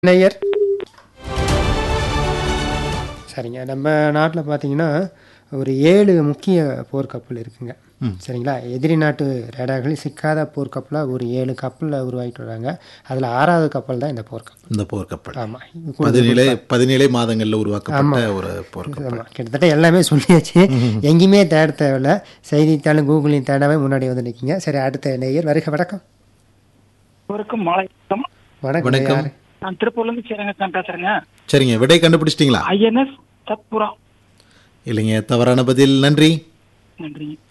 நேயர் சரிங்க நம்ம நாட்டில் பார்த்தீங்கன்னா ஒரு ஏழு முக்கிய போர்க்கப்பல் இருக்குங்க சரிங்களா எதிரி நாட்டு ரேடார்களில் சிக்காத போர்க்கப்பலாக ஒரு ஏழு கப்பலில் உருவாகிட்டு வராங்க அதில் ஆறாவது கப்பல் தான் இந்த போர்க்கப்பல் இந்த போர்க்கப்பல் ஆமாம் பதினேழு பதினேழு மாதங்கள்ல உருவாக்கப்பட்ட ஒரு போர்க்கப்பல் ஆமாம் கிட்டத்தட்ட எல்லாமே சொல்லியாச்சு எங்கேயுமே தேட தேவையில்ல செய்தித்தாளும் கூகுளையும் தேடாமே முன்னாடி வந்து நிற்கிங்க சரி அடுத்த நேயர் வருக வணக்கம் வணக்கம் மாலை வணக்கம் வணக்கம் வணக்கம். யாரு? நான் திருப்பூர்ல இருந்து சேரங்கத்தான் பேசுறேங்க சரிங்க விடை கண்டுபிடிச்சிட்டீங்களா ஐஎன்எஸ் சத்புரா இல்லைங்க தவறான பதில் நன்றி நன்றிங்க